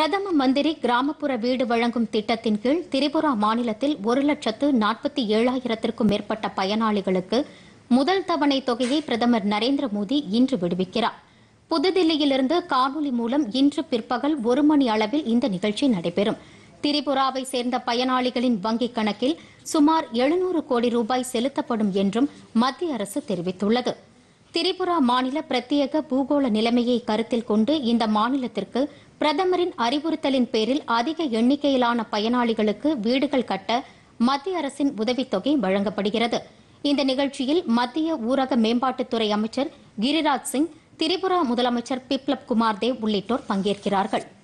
பிரதம மந்திரி கிராமப்புற வீடு வழங்கும் திட்டத்தின் கீழ் திரிபுரா மாநிலத்தில் ஒரு லட்சத்து நாற்பத்தி ஏழாயிரத்திற்கும் மேற்பட்ட பயனாளிகளுக்கு முதல் தவணை தொகையை பிரதமர் நரேந்திர மோடி இன்று விடுவிக்கிறார் புதுதில்லியிலிருந்து காணொலி மூலம் இன்று பிற்பகல் ஒரு மணி அளவில் இந்த நிகழ்ச்சி நடைபெறும் திரிபுராவை சேர்ந்த பயனாளிகளின் வங்கிக் கணக்கில் சுமார் எழுநூறு கோடி ரூபாய் செலுத்தப்படும் என்றும் மத்திய அரசு தெரிவித்துள்ளது திரிபுரா மாநில பிரத்யேக பூகோள நிலைமையை கருத்தில் கொண்டு இந்த மாநிலத்திற்கு பிரதமரின் அறிவுறுத்தலின் பேரில் அதிக எண்ணிக்கையிலான பயனாளிகளுக்கு வீடுகள் கட்ட மத்திய அரசின் உதவித்தொகை வழங்கப்படுகிறது இந்த நிகழ்ச்சியில் மத்திய ஊரக மேம்பாட்டுத்துறை அமைச்சர் கிரிராஜ் சிங் திரிபுரா முதலமைச்சர் பிப்லப் குமார் தேவ் உள்ளிட்டோர் பங்கேற்கிறார்கள்